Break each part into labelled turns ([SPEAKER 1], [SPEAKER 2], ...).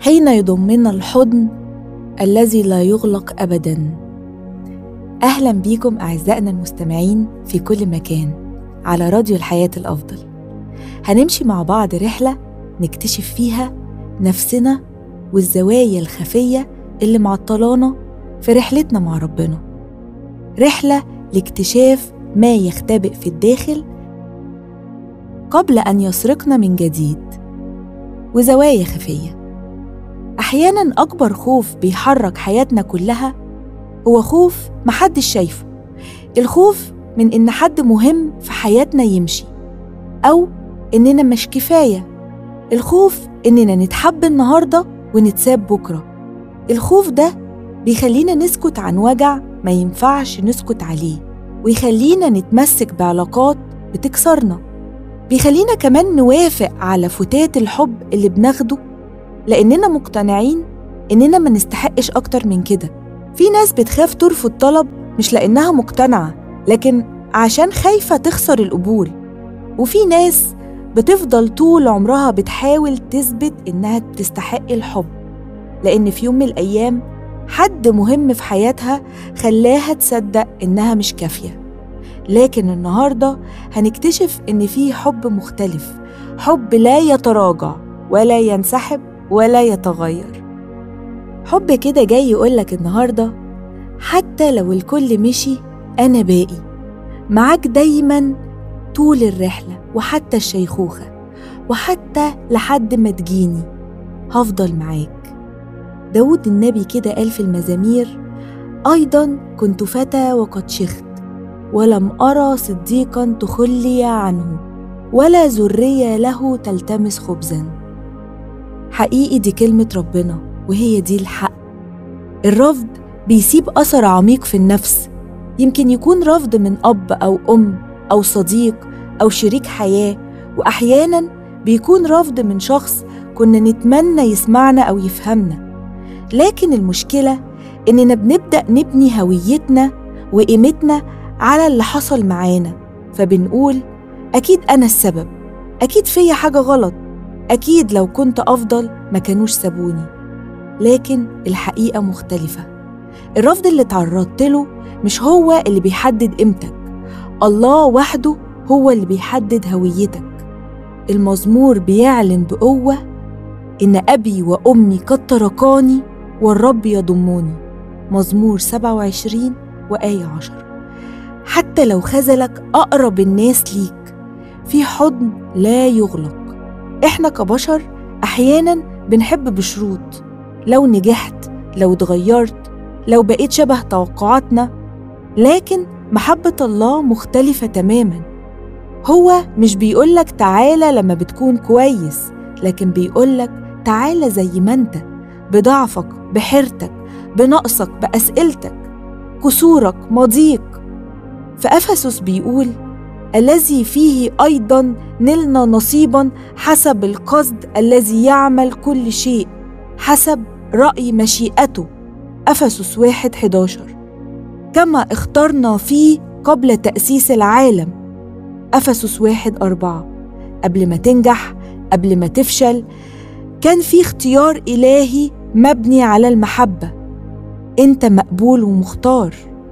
[SPEAKER 1] حين يضمنا الحضن الذي لا يغلق ابدا اهلا بيكم اعزائنا المستمعين في كل مكان على راديو الحياه الافضل هنمشي مع بعض رحله نكتشف فيها نفسنا والزوايا الخفيه اللي معطلانا في رحلتنا مع ربنا رحله لاكتشاف ما يختبئ في الداخل قبل ان يسرقنا من جديد وزوايا خفيه احيانا اكبر خوف بيحرك حياتنا كلها هو خوف محدش شايفه الخوف من ان حد مهم في حياتنا يمشي او اننا مش كفايه الخوف اننا نتحب النهارده ونتساب بكره الخوف ده بيخلينا نسكت عن وجع ما ينفعش نسكت عليه ويخلينا نتمسك بعلاقات بتكسرنا بيخلينا كمان نوافق على فتات الحب اللي بناخده لأننا مقتنعين إننا ما نستحقش أكتر من كده في ناس بتخاف ترفض طلب مش لأنها مقتنعة لكن عشان خايفة تخسر القبول وفي ناس بتفضل طول عمرها بتحاول تثبت إنها تستحق الحب لأن في يوم من الأيام حد مهم في حياتها خلاها تصدق إنها مش كافية لكن النهاردة هنكتشف إن في حب مختلف حب لا يتراجع ولا ينسحب ولا يتغير حب كده جاي يقولك النهاردة حتى لو الكل مشي أنا باقي معاك دايما طول الرحلة وحتى الشيخوخة وحتى لحد ما تجيني هفضل معاك داود النبي كده قال في المزامير أيضا كنت فتى وقد شخت ولم أرى صديقا تخلي عنه ولا ذرية له تلتمس خبزا حقيقي دي كلمة ربنا وهي دي الحق الرفض بيسيب أثر عميق في النفس يمكن يكون رفض من أب أو أم أو صديق أو شريك حياة وأحيانا بيكون رفض من شخص كنا نتمنى يسمعنا أو يفهمنا لكن المشكلة إننا بنبدأ نبني هويتنا وقيمتنا على اللي حصل معانا فبنقول أكيد أنا السبب أكيد فيا حاجة غلط أكيد لو كنت أفضل ما كانوش سابوني لكن الحقيقة مختلفة الرفض اللي تعرضت له مش هو اللي بيحدد قيمتك الله وحده هو اللي بيحدد هويتك المزمور بيعلن بقوة إن أبي وأمي قد تركاني والرب يضمني مزمور 27 وآية 10 حتى لو خذلك أقرب الناس ليك في حضن لا يغلق إحنا كبشر أحيانا بنحب بشروط لو نجحت لو اتغيرت لو بقيت شبه توقعاتنا لكن محبة الله مختلفة تماما هو مش بيقولك تعالى لما بتكون كويس لكن بيقولك تعالى زي ما انت بضعفك بحيرتك بنقصك بأسئلتك كسورك مضيق فأفسس بيقول الذي فيه أيضا نلنا نصيبا حسب القصد الذي يعمل كل شيء حسب رأي مشيئته أفسس واحد 11 كما اخترنا فيه قبل تأسيس العالم أفسس واحد أربعة قبل ما تنجح قبل ما تفشل كان في اختيار إلهي مبني على المحبة أنت مقبول ومختار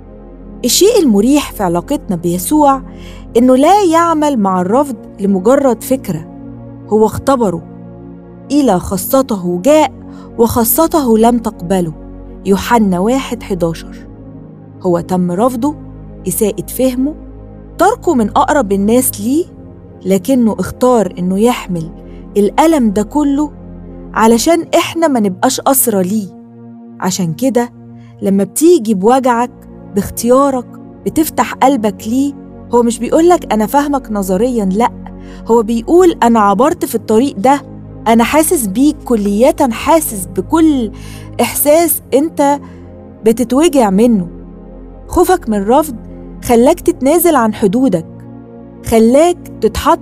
[SPEAKER 1] الشيء المريح في علاقتنا بيسوع إنه لا يعمل مع الرفض لمجرد فكرة هو اختبره إلى خاصته جاء وخاصته لم تقبله يوحنا واحد 11 هو تم رفضه إساءة فهمه تركه من أقرب الناس ليه لكنه اختار إنه يحمل الألم ده كله علشان إحنا ما نبقاش أسرى ليه عشان كده لما بتيجي بوجعك باختيارك بتفتح قلبك ليه هو مش بيقولك أنا فاهمك نظريا لأ هو بيقول أنا عبرت في الطريق ده أنا حاسس بيك كلية حاسس بكل إحساس أنت بتتوجع منه خوفك من الرفض خلاك تتنازل عن حدودك خلاك تتحط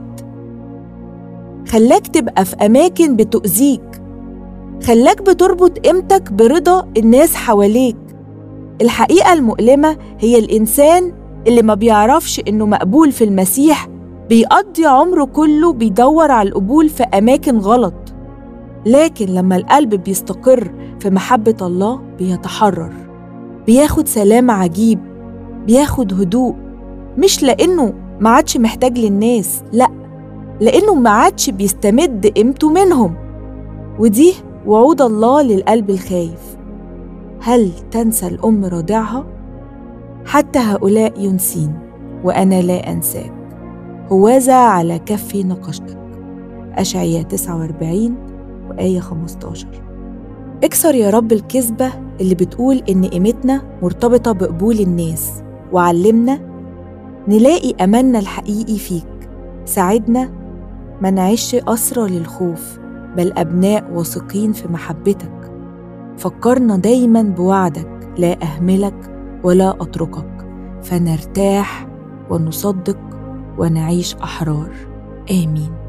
[SPEAKER 1] خلاك تبقى في أماكن بتؤذيك خلاك بتربط قيمتك برضا الناس حواليك الحقيقة المؤلمة هي الإنسان اللي ما بيعرفش إنه مقبول في المسيح بيقضي عمره كله بيدور على القبول في أماكن غلط لكن لما القلب بيستقر في محبة الله بيتحرر بياخد سلام عجيب بياخد هدوء مش لأنه ما عادش محتاج للناس لأ لأنه ما عادش بيستمد قيمته منهم ودي وعود الله للقلب الخايف هل تنسى الأم رضعها؟ حتى هؤلاء ينسين وأنا لا أنساك هوذا على كفي نقشتك أشعية 49 وآية 15 اكسر يا رب الكذبة اللي بتقول إن قيمتنا مرتبطة بقبول الناس وعلمنا نلاقي أملنا الحقيقي فيك ساعدنا ما نعيش أسرى للخوف بل أبناء واثقين في محبتك فكرنا دايما بوعدك لا أهملك ولا أتركك فنرتاح ونصدق ونعيش أحرار آمين